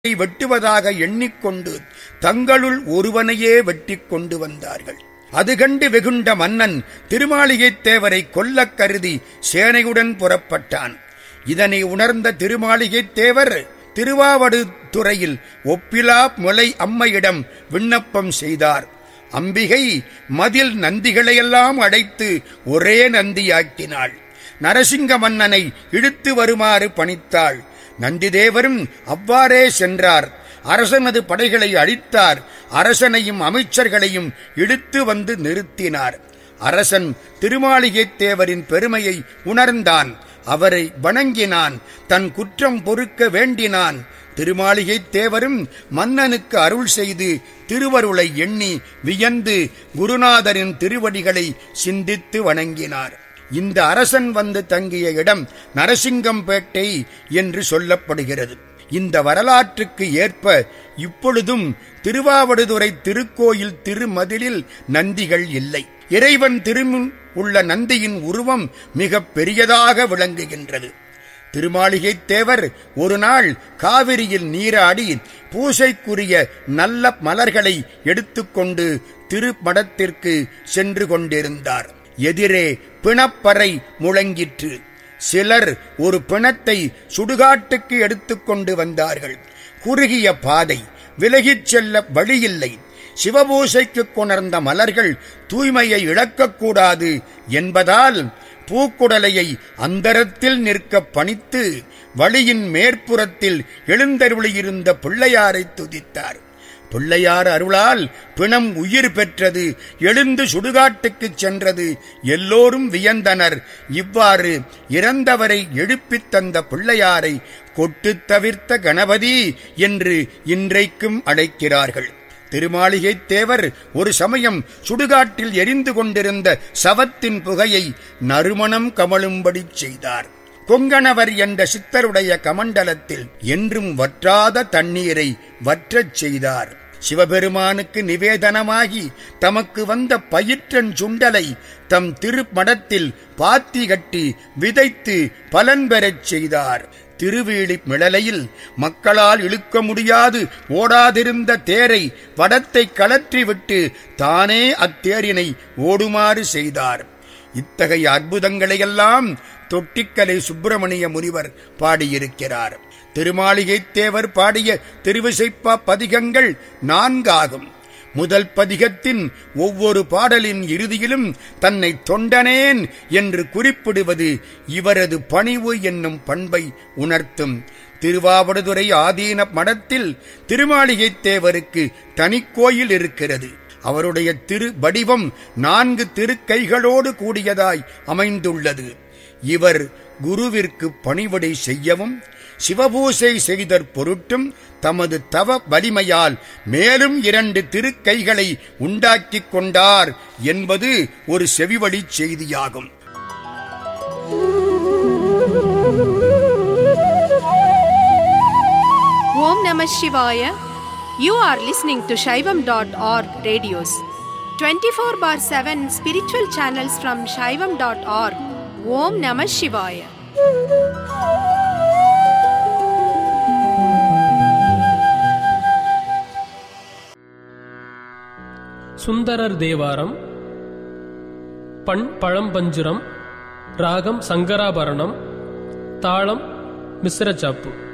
வெட்டுவதாக எண்ணிக்கொண்டு தங்களுள் ஒருவனையே வெட்டிக் கொண்டு வந்தார்கள் அது கண்டு வெகுண்ட மன்னன் திருமாளிகைத் தேவரை கொல்லக் கருதி சேனையுடன் புறப்பட்டான் இதனை உணர்ந்த திருமாளிகைத் தேவர் திருவாவடுதுறையில் ஒப்பிலா முலை அம்மையிடம் விண்ணப்பம் செய்தார் அம்பிகை மதில் நந்திகளையெல்லாம் அடைத்து ஒரே நந்தியாக்கினாள் நரசிங்க மன்னனை இழுத்து வருமாறு பணித்தாள் நந்திதேவரும் அவ்வாறே சென்றார் அரசனது படைகளை அழித்தார் அரசனையும் அமைச்சர்களையும் இழுத்து வந்து நிறுத்தினார் அரசன் திருமாளிகைத் தேவரின் பெருமையை உணர்ந்தான் அவரை வணங்கினான் தன் குற்றம் பொறுக்க வேண்டினான் திருமாளிகைத் தேவரும் மன்னனுக்கு அருள் செய்து திருவருளை எண்ணி வியந்து குருநாதரின் திருவடிகளை சிந்தித்து வணங்கினார் இந்த அரசன் வந்து தங்கிய இடம் நரசிங்கம்பேட்டை என்று சொல்லப்படுகிறது இந்த வரலாற்றுக்கு ஏற்ப இப்பொழுதும் திருவாவடுதுறை திருக்கோயில் திருமதிலில் நந்திகள் இல்லை இறைவன் திருமுன் உள்ள நந்தியின் உருவம் மிக பெரியதாக விளங்குகின்றது திருமாளிகைத் தேவர் ஒரு நாள் காவிரியில் நீராடி பூசைக்குரிய நல்ல மலர்களை எடுத்துக்கொண்டு திருமடத்திற்கு சென்று கொண்டிருந்தார் எதிரே பிணப்பறை முழங்கிற்று சிலர் ஒரு பிணத்தை சுடுகாட்டுக்கு எடுத்துக்கொண்டு வந்தார்கள் குறுகிய பாதை விலகிச் செல்ல வழியில்லை சிவபூசைக்கு கொணர்ந்த மலர்கள் தூய்மையை இழக்கக்கூடாது என்பதால் பூக்குடலையை அந்தரத்தில் நிற்க பணித்து வழியின் மேற்புறத்தில் எழுந்தருளியிருந்த பிள்ளையாரை துதித்தார் பிள்ளையார் அருளால் பிணம் உயிர் பெற்றது எழுந்து சுடுகாட்டுக்குச் சென்றது எல்லோரும் வியந்தனர் இவ்வாறு இறந்தவரை எழுப்பித் தந்த பிள்ளையாரை கொட்டுத் தவிர்த்த கணபதி என்று இன்றைக்கும் அழைக்கிறார்கள் திருமாளிகைத் தேவர் ஒரு சமயம் சுடுகாட்டில் எரிந்து கொண்டிருந்த சவத்தின் புகையை நறுமணம் கமழும்படி செய்தார் கொங்கணவர் என்ற சித்தருடைய கமண்டலத்தில் என்றும் வற்றாத தண்ணீரை வற்றச் செய்தார் சிவபெருமானுக்கு நிவேதனமாகி தமக்கு வந்த பயிற்றன் சுண்டலை தம் திருமடத்தில் பாத்தி கட்டி விதைத்து பலன் பெறச் செய்தார் திருவீழி மிளலையில் மக்களால் இழுக்க முடியாது ஓடாதிருந்த தேரை வடத்தை கலற்றிவிட்டு தானே அத்தேரினை ஓடுமாறு செய்தார் இத்தகைய அற்புதங்களையெல்லாம் தொட்டிக்கலை சுப்பிரமணிய முனிவர் பாடியிருக்கிறார் திருமாளிகைத் தேவர் பாடிய திருவிசைப்பா பதிகங்கள் நான்காகும் முதல் பதிகத்தின் ஒவ்வொரு பாடலின் இறுதியிலும் தன்னை தொண்டனேன் என்று குறிப்பிடுவது இவரது பணிவு என்னும் பண்பை உணர்த்தும் திருவாவடுதுறை ஆதீன மடத்தில் திருமாளிகைத் தேவருக்கு தனிக்கோயில் இருக்கிறது அவருடைய திரு வடிவம் நான்கு திருக்கைகளோடு கூடியதாய் அமைந்துள்ளது இவர் குருவிற்கு பணிவிடை செய்யவும் சிவபூசை செய்தற் பொருட்டும் தமது தவ வலிமையால் மேலும் இரண்டு திருக்கைகளை உண்டாக்கிக் கொண்டார் என்பது ஒரு செவிவழிச் செய்தியாகும் Om Namah Shivaya. You are listening to Shaivam.org radios. 24 bar 7 spiritual channels from Shaivam.org. Om Namah Shivaya. Sundarar Thevaram பண் பழம்பஞ்சுரம் ராகம் சங்கராபரணம் தாளம் மிஸ்ரச்சாப்பு